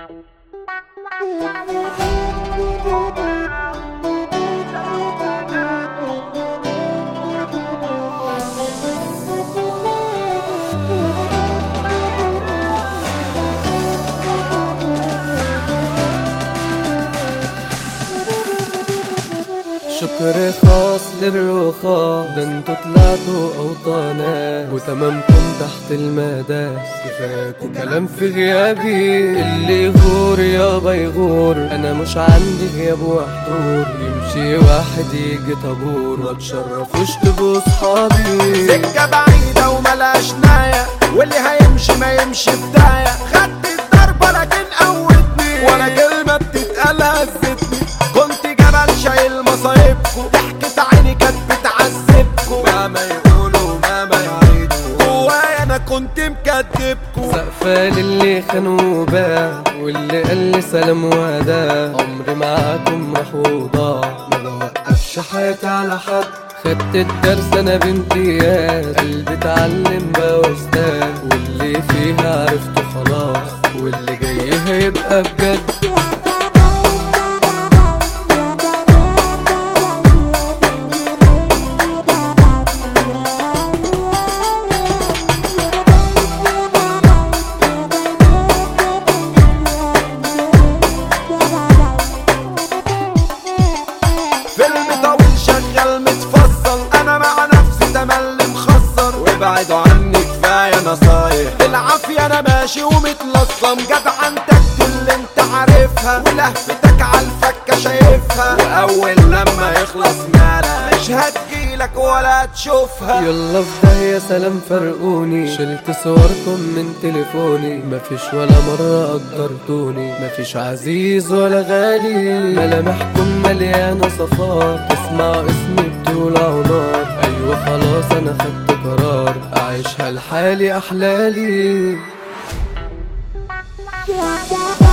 شكر خاص للرخاء ده انتوا طلعتوا اوطانا وتمامكم تحت المداس كفاكوا كلام في غيابي اللي يغور يابا يغور انا مش عندي غياب وحضور يمشي واحد يجي طابور ما تشرفوش تبقوا صحابي سكة بعيدة وملاش ناية واللي هيمشي ما يمشي بداية خدت الضربة لكن قوتني ولا كلمة بتتقال هزتني كنت جبل شايل مصايبكو ضحكة عيني كانت بتعذبكو مهما يقولوا مهما يعيدوا جوايا انا كنت مكدبكو سقفة للي خان وباع واللي قال لي سلام وداع عمري معاكم راح وضاع ما بوقفش حياتي على حد خدت الدرس انا بامتياز قلبي اتعلم بقى واستاذ واللي فيها عرفته خلاص واللي جاي هيبقى بجد فيلم طويل شغال متفصل انا مع نفسي تملي مخسر وابعدوا عني كفايه نصايح بالعافيه انا ماشي ومتلصم جدعنتك دي اللي انت عارفها ولهفتك على الفكه شايفها واول لما يخلص مالك مش هتجيلك ولا تشوفها يلا في ده يا سلام فرقوني شلت صوركم من تليفوني مفيش ولا مرة قدرتوني مفيش عزيز ولا غالي ملامحكم مليانة صفات تسمعوا اسمي بتولعوا نار أيوة خلاص أنا خدت قرار أعيشها لحالي أحلالي Yeah.